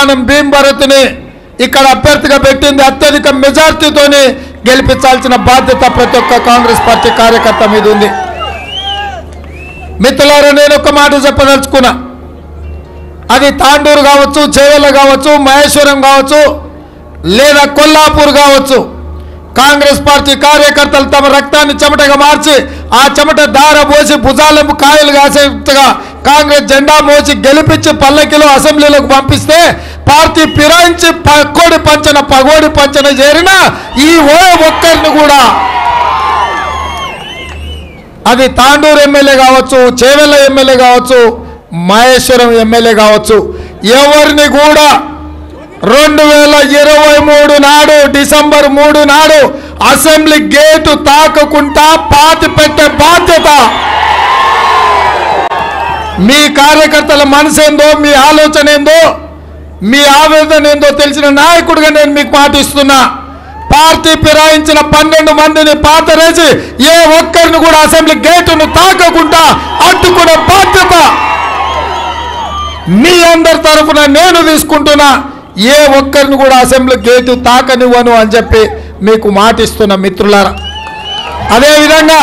తెలంగాణ భీమ్ భరత్ని ఇక్కడ అభ్యర్థిగా పెట్టింది అత్యధిక మెజార్టీతోని గెలిపించాల్సిన బాధ్యత ప్రతి ఒక్క కాంగ్రెస్ పార్టీ కార్యకర్త మీద ఉంది మిత్రులారా నేను ఒక మాట చెప్పదలుచుకున్నా అది తాండూరు కావచ్చు చేవెళ్ళ కావచ్చు మహేశ్వరం కావచ్చు లేదా కొల్లాపూర్ కావచ్చు కాంగ్రెస్ పార్టీ కార్యకర్తలు తమ రక్తాన్ని చెమటగా మార్చి ఆ చెమట దార పోసి భుజాలకు కాయలు కాసేట్టుగా కాంగ్రెస్ జెండా మోసి గెలిపించి పల్లకిలో అసెంబ్లీలోకి పంపిస్తే పార్టీ ఫిరాయించి పక్కోడి పంచన పగోడి పంచన చేరిన ఈ ఓ ఒక్కరిని కూడా అది తాండూరు ఎమ్మెల్యే కావచ్చు చేవెళ్ళ ఎమ్మెల్యే కావచ్చు మహేశ్వరం ఎమ్మెల్యే కావచ్చు ఎవరిని కూడా రెండు వేల ఇరవై మూడు నాడు డిసెంబర్ మూడు నాడు అసెంబ్లీ గేటు తాకకుండా పాతి పెట్టే బాధ్యత మీ కార్యకర్తల మనసు ఏందో మీ ఆలోచన ఏందో మీ ఆవేదన ఏందో తెలిసిన నాయకుడిగా నేను మీకు మాటిస్తున్నా పార్టీ ఫిరాయించిన పన్నెండు మందిని పాతరేసి ఏ ఒక్కరిని కూడా అసెంబ్లీ గేటును తాకకుండా అడ్డుకునే బాధ్యత మీ అందరి తరఫున నేను తీసుకుంటున్నా ఏ ఒక్కరిని కూడా అసెంబ్లీ గేటు తాకనివ్వను అని చెప్పి మీకు మాటిస్తున్న మిత్రులారా అదేవిధంగా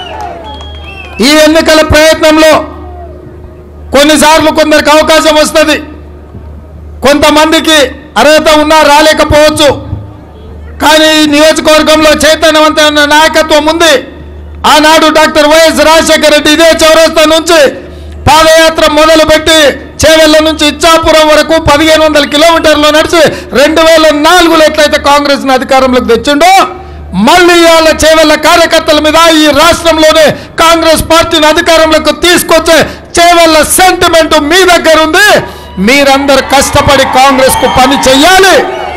ఈ ఎన్నికల ప్రయత్నంలో కొన్నిసార్లు కొందరికి అవకాశం వస్తుంది కొంతమందికి అర్హత ఉన్నా రాలేకపోవచ్చు కానీ ఈ నియోజకవర్గంలో చైతన్యవంతమైన నాయకత్వం ఉంది ఆనాడు డాక్టర్ వైఎస్ రాజశేఖర రెడ్డి ఇదే చౌరస్తా నుంచి పాదయాత్ర మొదలుపెట్టి చేవెళ్ళ నుంచి ఇచ్చాపురం వరకు పదిహేను వందల కిలోమీటర్లు నడిచి రెండు వేల నాలుగులో ఎట్లయితే కాంగ్రెస్ అధికారంలోకి తెచ్చిండో మళ్ళీ ఇవాళ చేవెళ్ళ కార్యకర్తల మీద ఈ రాష్ట్రంలోనే కాంగ్రెస్ పార్టీని అధికారంలోకి తీసుకొచ్చే చేవెళ్ళ సెంటిమెంట్ మీ దగ్గర ఉంది మీరందరు కష్టపడి కాంగ్రెస్ కు పని చెయ్యాలి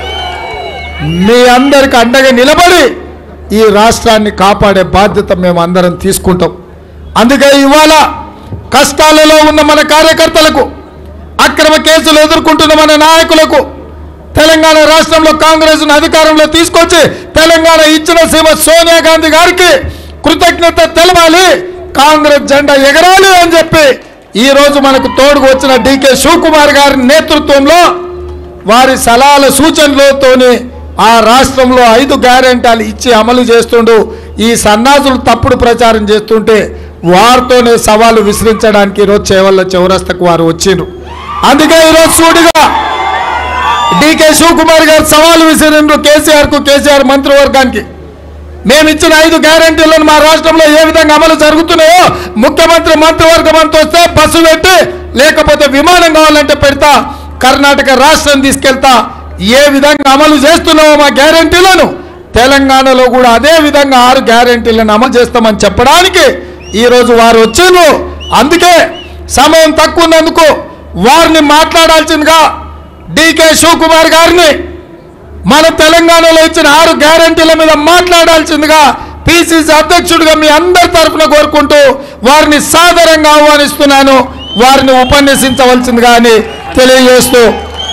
మీ అందరికి అండగా నిలబడి ఈ రాష్ట్రాన్ని కాపాడే బాధ్యత మేము అందరం తీసుకుంటాం అందుకే ఇవాళ కష్టాలలో ఉన్న మన కార్యకర్తలకు అక్రమ కేసులు ఎదుర్కొంటున్న మన నాయకులకు తెలంగాణ రాష్ట్రంలో కాంగ్రెస్ అధికారంలో తీసుకొచ్చి తెలంగాణ ఇచ్చిన సీమ సోనియా గాంధీ గారికి కృతజ్ఞత తెలపాలి కాంగ్రెస్ జెండా ఎగరాలి అని చెప్పి ఈ రోజు మనకు తోడుకు వచ్చిన డికే శివకుమార్ గారి నేతృత్వంలో వారి సలహాల సూచనలతోని ఆ రాష్ట్రంలో ఐదు గ్యారెంటీలు ఇచ్చి అమలు చేస్తుండు ఈ సన్నాసులు తప్పుడు ప్రచారం చేస్తుంటే వారితోనే సవాలు విసిరించడానికి ఈరోజు చేవల్ల చౌరస్తకు వారు వచ్చిండ్రు అందుకే ఈరోజు సూటిగా డికే శివకుమార్ గారు సవాలు విసిరిండ్రు కేసీఆర్ కు కేసీఆర్ మంత్రివర్గానికి మేము ఇచ్చిన ఐదు గ్యారంటీలను మా రాష్ట్రంలో ఏ విధంగా అమలు జరుగుతున్నాయో ముఖ్యమంత్రి మంత్రివర్గం అంతా వస్తే బస్సు పెట్టి లేకపోతే విమానం కావాలంటే పెడతా కర్ణాటక రాష్ట్రం తీసుకెళ్తా ఏ విధంగా అమలు చేస్తున్నావో మా గ్యారంటీలను తెలంగాణలో కూడా అదే విధంగా ఆరు గ్యారంటీలను అమలు చేస్తామని చెప్పడానికి ఈరోజు వారు వచ్చిండ్రు అందుకే సమయం తక్కువ ఉన్నందుకు వారిని మాట్లాడాల్సిందిగా డికే శివకుమార్ గారిని మన తెలంగాణలో ఇచ్చిన ఆరు గ్యారంటీల మీద మాట్లాడాల్సిందిగా పిసిసి అధ్యక్షుడిగా మీ అందరి తరఫున కోరుకుంటూ వారిని సాదరంగా ఆహ్వానిస్తున్నాను వారిని ఉపన్యసించవలసిందిగా అని తెలియజేస్తూ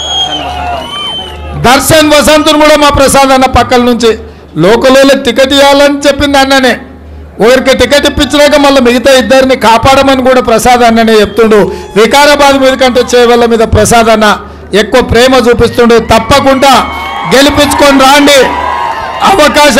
దర్శన్ వసంతుని కూడా మా ప్రసాద్ అన్న పక్కల నుంచి లోకల్లో టికెట్ ఇవ్వాలని చెప్పింది అన్ననే ఒకరికి టికెట్ ఇప్పించినాక మళ్ళీ మిగతా ఇద్దరిని కాపాడమని కూడా ప్రసాద్ అన్ననే చెప్తుండు వికారాబాద్ మీద కంటే చేవల్ల మీద ప్రసాద్ అన్న ఎక్కువ ప్రేమ చూపిస్తుండు తప్పకుండా గెలిపించుకొని రాండి అవకాశం